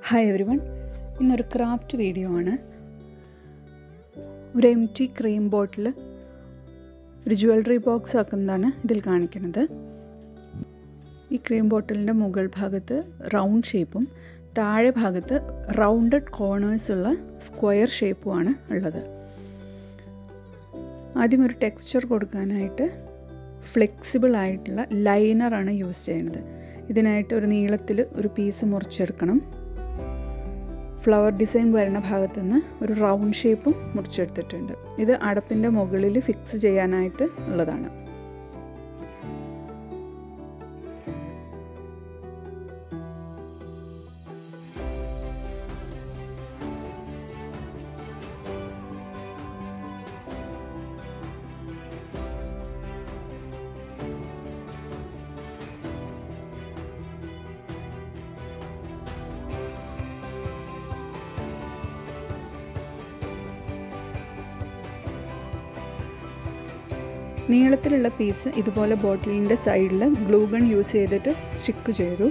Hi everyone ഇന്നൊരു craft video ആണ് ഒരു എം ടി ക്രീം ബോട്ടിൽ ഒരു ജ്വല്ലറി ബോക്സ് ആക്കുന്നതാണ് ഇതിൽ കാണിക്കുന്നത് ഈ ക്രീം ബോട്ടിലിൻ്റെ മുകൾ ഭാഗത്ത് റൗണ്ട് ഷേപ്പും താഴെ ഭാഗത്ത് റൗണ്ടഡ് കോർണേഴ്സ് ഉള്ള സ്ക്വയർ ഷേപ്പുമാണ് ഉള്ളത് ആദ്യം ഒരു ടെക്സ്ചർ കൊടുക്കാനായിട്ട് ഫ്ലെക്സിബിൾ ആയിട്ടുള്ള ലൈനറാണ് യൂസ് ചെയ്യുന്നത് ഇതിനായിട്ട് ഒരു നീളത്തിൽ ഒരു പീസ് മുറിച്ചെടുക്കണം ഫ്ലവർ ഡിസൈൻ വരുന്ന ഭാഗത്തു നിന്ന് ഒരു റൗണ്ട് ഷേപ്പും മുറിച്ചെടുത്തിട്ടുണ്ട് ഇത് അടപ്പിൻ്റെ മുകളിൽ ഫിക്സ് ചെയ്യാനായിട്ട് ഉള്ളതാണ് നീളത്തിലുള്ള പീസ് ഇതുപോലെ ബോട്ടിലിൻ്റെ സൈഡിൽ ഗ്ലൂ ഗൺ യൂസ് ചെയ്തിട്ട് സ്റ്റിക്ക് ചെയ്തു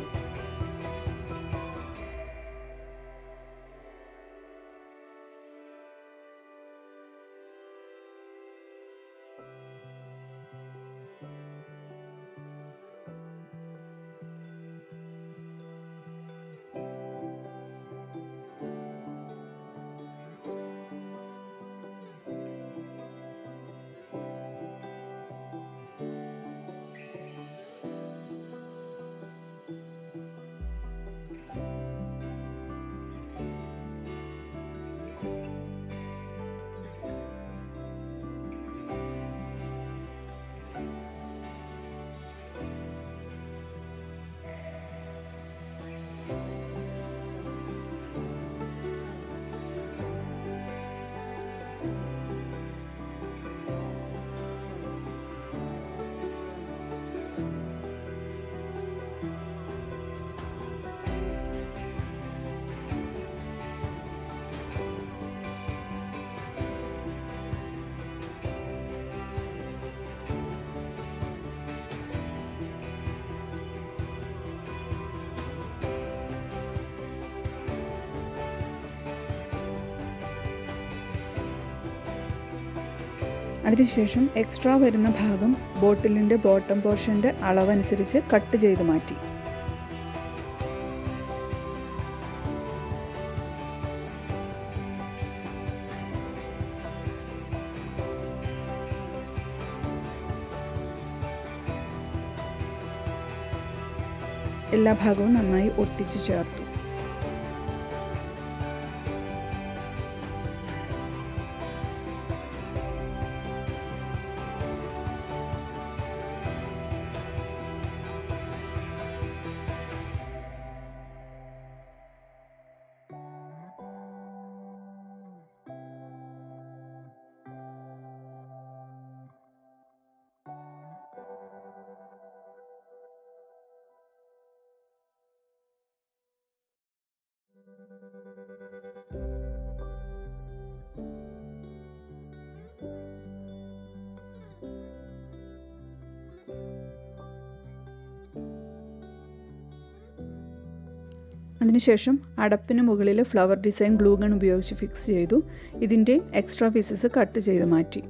അതിനുശേഷം എക്സ്ട്രാ വരുന്ന ഭാഗം ബോട്ടിലിൻ്റെ ബോട്ടം പോർഷൻ്റെ അളവനുസരിച്ച് കട്ട് ചെയ്ത് മാറ്റി എല്ലാ ഭാഗവും നന്നായി ഒട്ടിച്ചു ചേർത്തു അതിനുശേഷം അടപ്പിന് മുകളിൽ ഫ്ലവർ ഡിസൈൻ ഗ്ലൂ ഗൺ ഉപയോഗിച്ച് ഫിക്സ് ചെയ്തു ഇതിൻ്റെ എക്സ്ട്രാ പീസസ് കട്ട് ചെയ്ത് മാറ്റി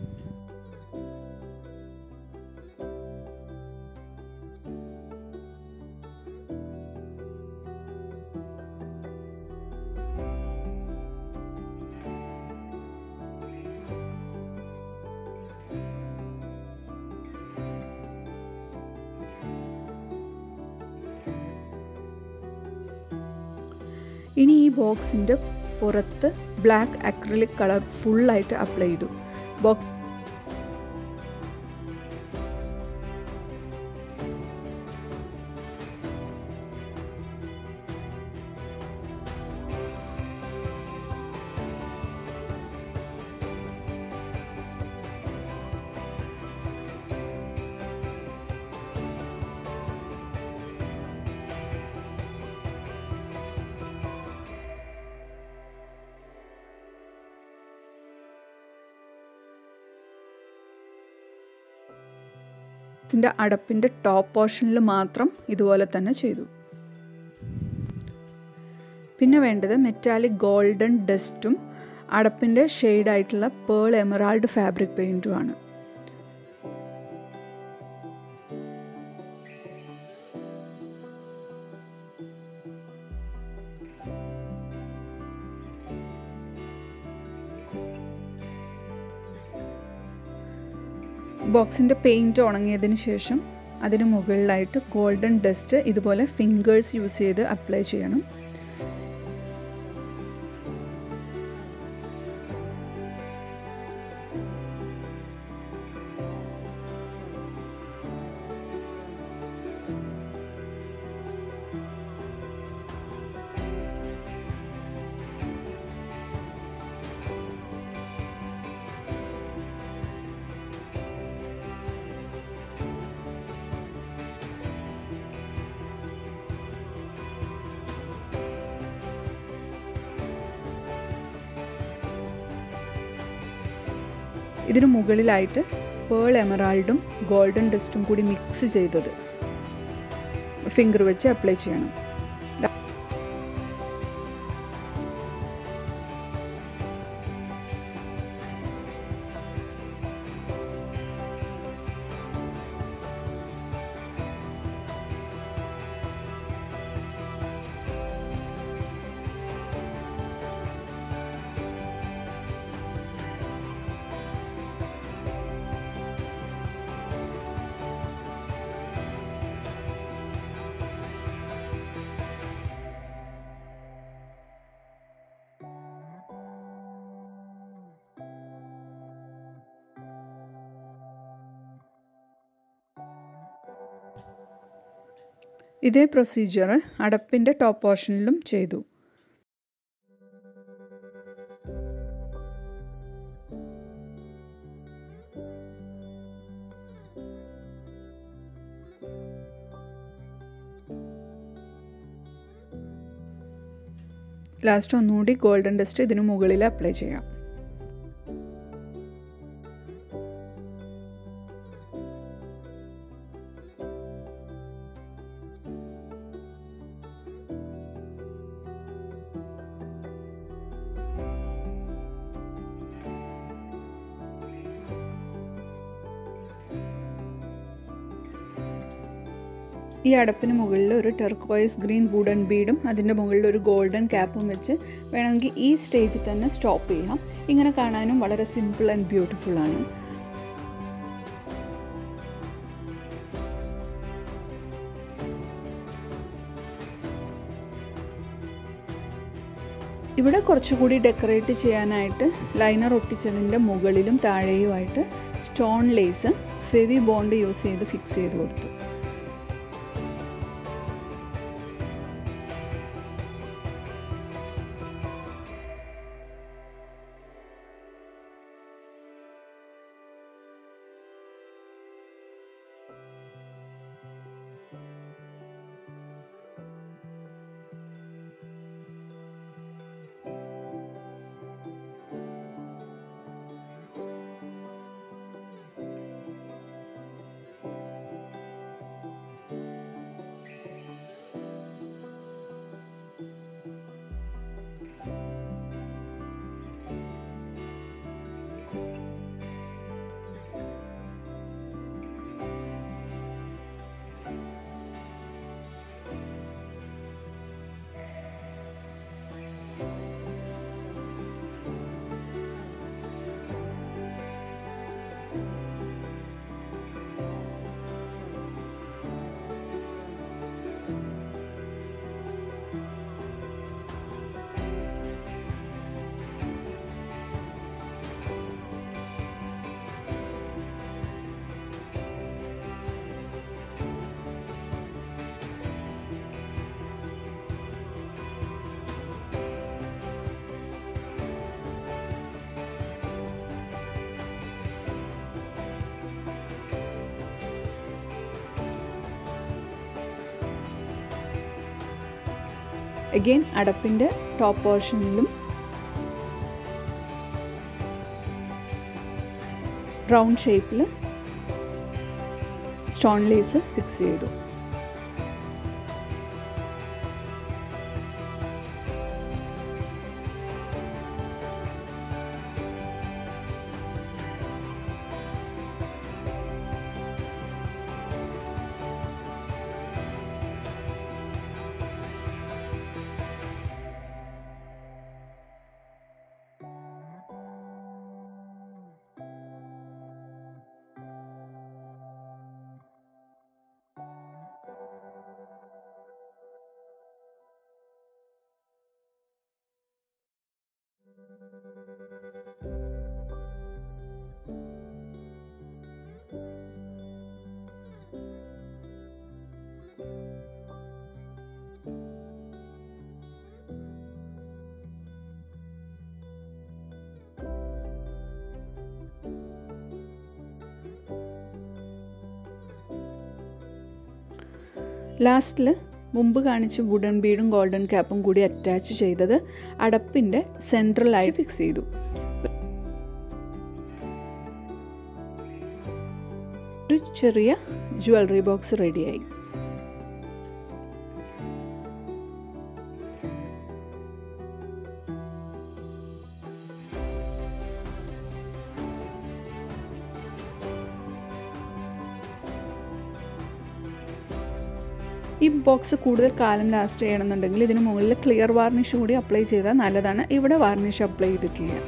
ഇനി ഈ ബോക്സിൻ്റെ പുറത്ത് ബ്ലാക്ക് അക്രിലിക് കളർ ഫുള്ളായിട്ട് അപ്ലൈ ചെയ്തു ബോക്സ് ബോക്സിൻ്റെ അടപ്പിൻ്റെ ടോപ്പ് പോർഷനിൽ മാത്രം ഇതുപോലെ തന്നെ ചെയ്തു പിന്നെ വേണ്ടത് മെറ്റാലിക് ഗോൾഡൻ ഡസ്റ്റും അടപ്പിൻ്റെ ഷെയ്ഡായിട്ടുള്ള പേൾ എമറാൾഡ് ഫാബ്രിക് പെയിൻറ്റുമാണ് ബോക്സിൻ്റെ പെയിൻറ്റ് ഉണങ്ങിയതിന് ശേഷം അതിന് മുകളിലായിട്ട് ഗോൾഡൻ ഡസ്റ്റ് ഇതുപോലെ ഫിംഗേഴ്സ് യൂസ് ചെയ്ത് അപ്ലൈ ചെയ്യണം ഇതിനു മുകളിലായിട്ട് പേൾ എമറാൾഡും ഗോൾഡൻ ഡസ്റ്റും കൂടി മിക്സ് ചെയ്തത് ഫിംഗർ വെച്ച് അപ്ലൈ ചെയ്യണം ഇതേ പ്രൊസീജിയർ അടപ്പിൻ്റെ ടോപ്പ് പോർഷനിലും ചെയ്തു ലാസ്റ്റ് ഒന്നുകൂടി ഗോൾഡൻ ഡസ്റ്റ് ഇതിനു മുകളിൽ അപ്ലൈ ചെയ്യാം ഈ അടപ്പിന് മുകളിൽ ഒരു ടെർക്കോയിസ് ഗ്രീൻ വുഡൻ ബീഡും അതിൻ്റെ മുകളിൽ ഒരു ഗോൾഡൻ ക്യാപ്പും വെച്ച് വേണമെങ്കിൽ ഈ സ്റ്റേജിൽ തന്നെ സ്റ്റോപ്പ് ചെയ്യാം ഇങ്ങനെ കാണാനും വളരെ സിമ്പിൾ ആൻഡ് ബ്യൂട്ടിഫുൾ ആണ് ഇവിടെ കുറച്ചുകൂടി ഡെക്കറേറ്റ് ചെയ്യാനായിട്ട് ലൈനർ ഒട്ടിച്ചതിൻ്റെ മുകളിലും താഴെയുമായിട്ട് stone lace Fevibond use ചെയ്ത് ഫിക്സ് ചെയ്ത് കൊടുത്തു അഗെയിൻ അടപ്പിൻ്റെ ടോപ്പ് പോർഷനിലും റൗണ്ട് ഷേപ്പിൽ സ്റ്റോൺ ലേസ് ഫിക്സ് ചെയ്തു ലാസ്റ്റിൽ മുമ്പ് കാണിച്ച വുഡൻ ബീഡും ഗോൾഡൻ ക്യാപ്പും കൂടി അറ്റാച്ച് ചെയ്തത് അടപ്പിൻ്റെ സെൻട്രലായി ഫിക്സ് ചെയ്തു ഒരു ചെറിയ ജ്വല്ലറി ബോക്സ് റെഡിയായി ഈ ബോക്സ് കൂടുതൽ കാലം ലാസ്റ്റ് ചെയ്യണമെന്നുണ്ടെങ്കിൽ ഇതിന് മുകളിൽ ക്ലിയർ വാർണിഷ് കൂടി അപ്ലൈ ചെയ്താൽ നല്ലതാണ് ഇവിടെ വാർണിഷ് അപ്ലൈ ചെയ്തിട്ടില്ല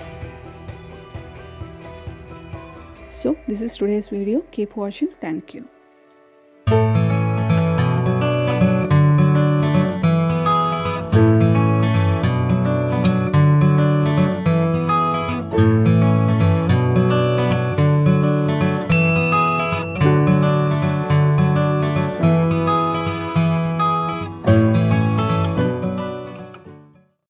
So this is today's video. Keep watching. Thank you.